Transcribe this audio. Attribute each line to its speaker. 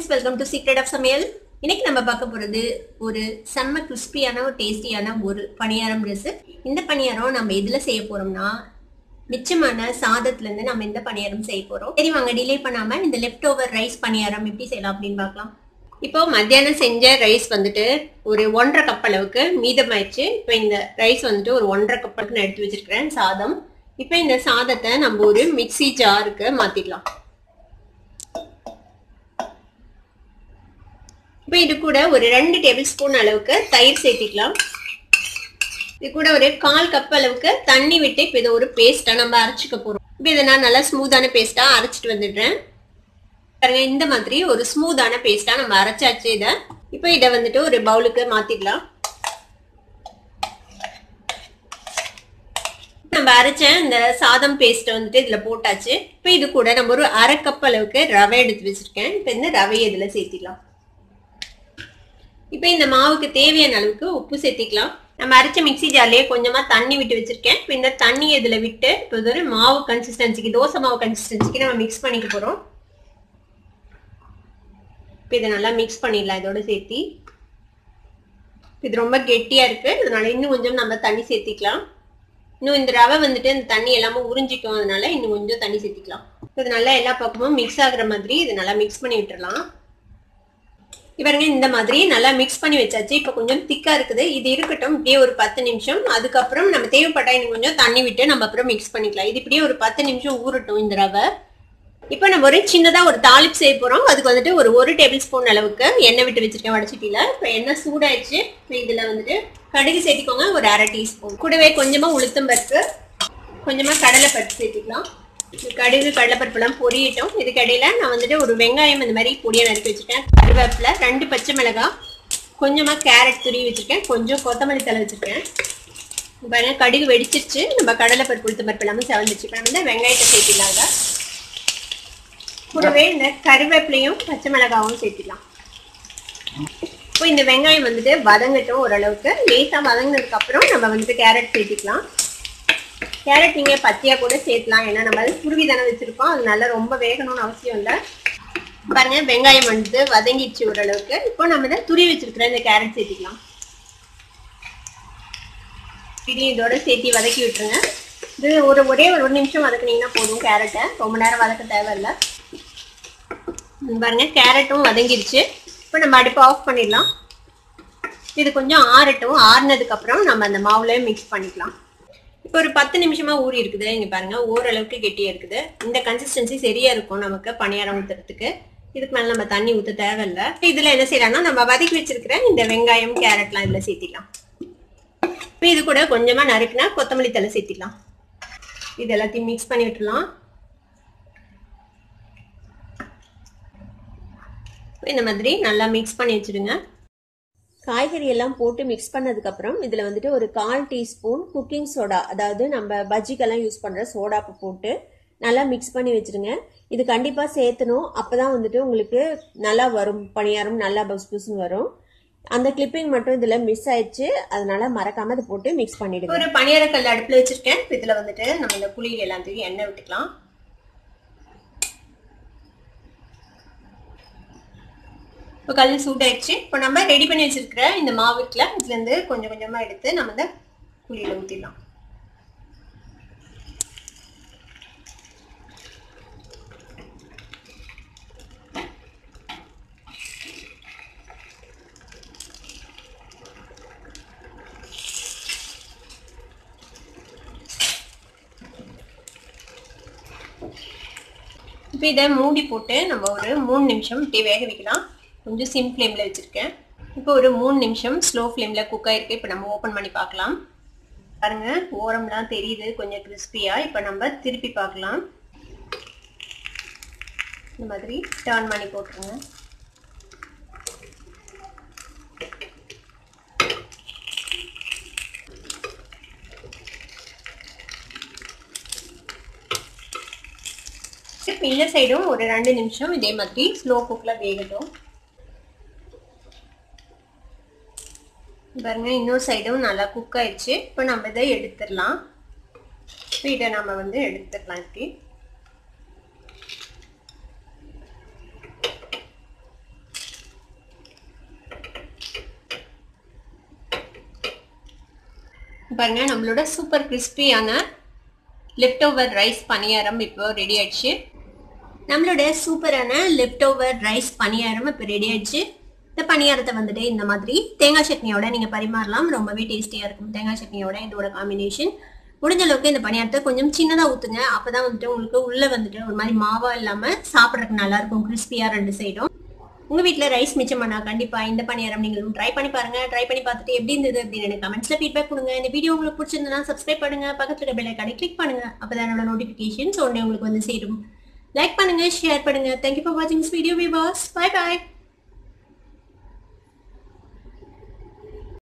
Speaker 1: welcome to secret of சமையல் இன்னைக்கு நம்ம பார்க்க போறது ஒரு செம்ம கிறிஸ்பியான ஒரு டேஸ்டியான ஒரு பணியாரம் ரெசிபி இந்த பணியாரம் நம்ம எதுல செய்ய போறோம்னா மிச்சமான சாதத்துல இருந்து நம்ம இந்த பணியாரம் செய்ய போறோம் சரி வாங்க டிலே பண்ணாம இந்த லெஃப்ட் ஓவர் ரைஸ் பணியாரம் எப்படி செய்யலாம் அப்படின்னு பார்க்கலாம் இப்போ மத்தியானம் செஞ்ச ரைஸ் வந்துட்டு ஒரு ஒன்றரை கப் அளவுக்கு மீதமாயிடுச்சு இப்போ இந்த ரைஸ் வந்துட்டு ஒரு ஒன்றரை கப் அளவுக்கு நான் எடுத்து வச்சிருக்கிறேன் சாதம் இப்போ இந்த சாதத்தை நம்ம ஒரு மிக்ஸி ஜாருக்கு மாத்திக்கலாம் இப்போ இது கூட ஒரு ரெண்டு டேபிள் ஸ்பூன் அளவுக்கு தயிர் சேர்த்திக்கலாம் இது கூட ஒரு கால் கப் அளவுக்கு தண்ணி விட்டு இப்போ இதை ஒரு பேஸ்டா நம்ம அரைச்சிக்க போறோம் இப்போ இதை நான் நல்லா ஸ்மூத்தான பேஸ்டா அரைச்சிட்டு வந்துடுறேன் பாருங்க இந்த மாதிரி ஒரு ஸ்மூத்தான பேஸ்டா நம்ம அரைச்சாச்சு இதை இப்போ இதை வந்துட்டு ஒரு பவுலுக்கு மாத்திடலாம் நம்ம அரைச்ச இந்த சாதம் பேஸ்ட்டை வந்துட்டு இதுல போட்டாச்சு இப்போ இது கூட நம்ம ஒரு அரை கப் அளவுக்கு ரவை எடுத்து வச்சிருக்கேன் இப்போ இந்த ரவையை இதுல சேர்த்திக்கலாம் இப்போ இந்த மாவுக்கு தேவையான அளவுக்கு உப்பு சேர்த்திக்கலாம் நம்ம அரைச்ச மிக்சி ஜார்லயே கொஞ்சமா தண்ணி விட்டு வச்சிருக்கேன் இப்போ இந்த தண்ணி இதுல விட்டு இப்போ இது ஒரு மாவு கன்சிஸ்டன்சிக்கு தோசை மாவு கன்சிஸ்டன்சிக்கு நம்ம மிக்ஸ் பண்ணிக்க போறோம் இப்போ இதை நல்லா மிக்ஸ் பண்ணிடலாம் இதோட சேர்த்தி இது ரொம்ப கெட்டியா இருக்கு அதனால இன்னும் கொஞ்சம் நம்ம தண்ணி சேர்த்திக்கலாம் இன்னும் இந்த ரவை வந்துட்டு இந்த தண்ணி எல்லாமே உறிஞ்சிக்கும் அதனால இன்னும் கொஞ்சம் தண்ணி சேர்த்திக்கலாம் இது நல்லா எல்லா பக்கமும் மிக்ஸ் ஆகுற மாதிரி இது நல்லா மிக்ஸ் பண்ணி விட்டுறலாம் இவருங்க இந்த மாதிரி நல்லா மிக்ஸ் பண்ணி வச்சாச்சு இப்போ கொஞ்சம் திக்கா இருக்குது இது இருக்கட்டும் இப்படியே ஒரு பத்து நிமிஷம் அதுக்கப்புறம் நம்ம தேவைப்பட்டா இன்னும் கொஞ்சம் தண்ணி விட்டு நம்ம அப்புறம் மிக்ஸ் பண்ணிக்கலாம் இது இப்படியே ஒரு பத்து நிமிஷம் ஊறட்டும் இந்த ரவை இப்போ நம்ம ஒரு சின்னதா ஒரு தாளிப்பு செய்ய போறோம் அதுக்கு வந்துட்டு ஒரு ஒரு டேபிள் ஸ்பூன் அளவுக்கு எண்ணெய் விட்டு வச்சிருக்கேன் வடச்சட்டியில இப்போ எண்ணெய் சூடாயிடுச்சு இப்போ இதுல வந்துட்டு கடுகு சேர்த்திக்கோங்க ஒரு அரை டீஸ்பூன் கூடவே கொஞ்சமா உளுத்தம் பருப்பு கொஞ்சமா கடலை பருப்பு சேர்த்திக்கலாம் கடுகு கடலைப்பருப்புலாம் பொரியட்டும் இதுக்கு இடையில நான் வந்துட்டு ஒரு வெங்காயம் இந்த மாதிரி பொடியை நறுக்கி வச்சிருக்கேன் கருவேப்பிலை ரெண்டு பச்சை மிளகாய் கொஞ்சமா கேரட் துருவி வச்சிருக்கேன் கொஞ்சம் கொத்தமல்லி தலை வச்சிருக்கேன் பாருங்க கடுகு வெடிச்சிருச்சு நம்ம கடலைப்பருப்பு உளுத்தம் பருப்பு எல்லாமே செவந்துச்சு இப்போ நம்ம வெங்காயத்தை சேர்த்திடலாங்க கூடவே இந்த கருவேப்பிலையும் பச்சை மிளகாவும் சேர்த்திடலாம் இப்போ இந்த வெங்காயம் வந்துட்டு வதங்கட்டும் ஓரளவுக்கு லேசாக வதங்கினதுக்கு அப்புறம் நம்ம வந்துட்டு கேரட் சேர்த்திக்கலாம் கேரட் நீங்க பச்சையா கூட சேர்க்கலாம் ஏன்னா நம்ம அது துருவி தானே வச்சிருக்கோம் அதனால ரொம்ப வேகணும்னு அவசியம் இல்லை பாருங்க வெங்காயம் வந்து வதங்கிடுச்சு ஓரளவுக்கு இப்போ நம்ம இதை துருவி வச்சிருக்கிற இந்த கேரட் சேர்த்திக்கலாம் இதையும் இதோட சேர்த்தி வதக்கி விட்டுருங்க இது ஒரு ஒரே ஒரு ஒரு நிமிஷம் வதக்குனீங்கன்னா போதும் கேரட்டை ரொம்ப நேரம் வதக்க தேவையில்லை பாருங்க கேரட்டும் வதங்கிடுச்சு இப்போ நம்ம அடுப்பை ஆஃப் பண்ணிடலாம் இது கொஞ்சம் ஆறட்டும் ஆறுனதுக்கு அப்புறம் நம்ம அந்த மாவுல மிக்ஸ் பண்ணிக்கலாம் இப்போ ஒரு பத்து நிமிஷமா ஊறி இருக்குது இங்க பாருங்க ஓரளவுக்கு கெட்டியா இருக்குது இந்த கன்சிஸ்டன்சி சரியா இருக்கும் நமக்கு பணியாரம் ஊத்துறதுக்கு இதுக்கு மேல நம்ம தண்ணி ஊத்த தேவையில்ல இதுல என்ன செய்யலாம்னா நம்ம வதக்கி வச்சிருக்கிற இந்த வெங்காயம் கேரட்லாம் இதுல சேர்த்திடலாம் இப்போ இது கூட கொஞ்சமா நறுக்குனா கொத்தமல்லி தலை சேர்த்திடலாம் இது எல்லாத்தையும் மிக்ஸ் பண்ணி விட்டுலாம் இந்த மாதிரி நல்லா மிக்ஸ் பண்ணி வச்சிடுங்க காய்கறி எல்லாம் போட்டு மிக்ஸ் பண்ணதுக்கு அப்புறம் இதுல வந்துட்டு ஒரு கால் டீஸ்பூன் குக்கிங் சோடா அதாவது நம்ம பஜ்ஜிக்கெல்லாம் யூஸ் பண்ற சோடாப்பு போட்டு நல்லா மிக்ஸ் பண்ணி வச்சிருங்க இது கண்டிப்பா சேர்த்தணும் அப்பதான் வந்துட்டு உங்களுக்கு நல்லா வரும் பணியாரம் நல்லா பஸ் புஸ்ன்னு வரும் அந்த கிளிப்பிங் மட்டும் இதுல மிஸ் ஆயிடுச்சு அதனால மறக்காம அதை போட்டு மிக்ஸ் பண்ணிடுங்க ஒரு பணியாரக்கல் அடுப்புல வச்சிருக்கேன் இதுல வந்துட்டு நம்ம இந்த புளியில எல்லாத்தையும் எண்ணெய் விட்டுக்கலாம் இப்போ கல் சூடாயிடுச்சு இப்போ நம்ம ரெடி பண்ணி வச்சிருக்கிற இந்த மாவுக்குல இதுல இருந்து கொஞ்சம் கொஞ்சமா எடுத்து நம்ம இந்த புளியில ஊத்திடலாம் இப்போ இதை மூடி போட்டு நம்ம ஒரு மூணு நிமிஷம் இப்படி வேக வைக்கலாம் கொஞ்சம் சிம் ஃப்ளேமில் வச்சுருக்கேன் இப்போ ஒரு மூணு நிமிஷம் ஸ்லோ ஃப்ளேமில் குக் ஆகிருக்கு இப்போ நம்ம ஓப்பன் பண்ணி பார்க்கலாம் பாருங்க ஓரம்லாம் தெரியுது கொஞ்சம் கிறிஸ்பியாக இப்போ நம்ம திருப்பி பார்க்கலாம் இந்த மாதிரி டர்ன் பண்ணி போட்டுருங்க இந்த சைடும் ஒரு ரெண்டு நிமிஷம் இதே மாதிரி ஸ்லோ குக்கில் வேகட்டும் பாருங்க இன்னொரு சைடும் நல்லா குக் ஆயிடுச்சு இப்போ நம்ம இதை எடுத்துடலாம் இப்போ இதை நம்ம வந்து எடுத்துடலாம் இப்படி பாருங்க நம்மளோட சூப்பர் கிறிஸ்பியான லெஃப்ட் ஓவர் ரைஸ் பணியாரம் இப்போ ரெடி ஆயிடுச்சு நம்மளோட சூப்பரான லெஃப்ட் ஓவர் ரைஸ் பணியாரம் இப்போ ரெடி ஆயிடுச்சு இந்த பணியாரத்தை வந்துட்டு இந்த மாதிரி தேங்காய் சட்னியோட நீங்க பரிமாறலாம் ரொம்பவே டேஸ்டியா இருக்கும் தேங்காய் சட்னியோட இதோட காம்பினேஷன் முடிஞ்ச அளவுக்கு இந்த பணியாரத்தை கொஞ்சம் சின்னதா ஊத்துங்க அப்பதான் வந்துட்டு உங்களுக்கு உள்ள வந்துட்டு ஒரு மாதிரி மாவா இல்லாம சாப்பிட்றதுக்கு நல்லா இருக்கும் கிறிஸ்பியா ரெண்டு சைடும் உங்க வீட்ல ரைஸ் மிச்சம் பண்ணா கண்டிப்பா இந்த பணியாரம் நீங்களும் ட்ரை பண்ணி பாருங்க ட்ரை பண்ணி பார்த்துட்டு எப்படி இருந்தது அப்படின்னு எனக்கு கமெண்ட்ஸ்ல ஃபீட்பேக் கொடுங்க இந்த வீடியோ உங்களுக்கு பிடிச்சிருந்தனா சப்ஸ்கிரைப் பண்ணுங்க பக்கத்துல இருக்க பெல் ஐக்கானை கிளிக் பண்ணுங்க அப்பதான் என்னோட நோட்டிபிகேஷன்ஸ் உடனே உங்களுக்கு வந்து சேரும் லைக் பண்ணுங்க ஷேர் பண்ணுங்க தேங்க்யூ ஃபார் வாட்சிங் திஸ் வீடியோ விவாஸ் பை பை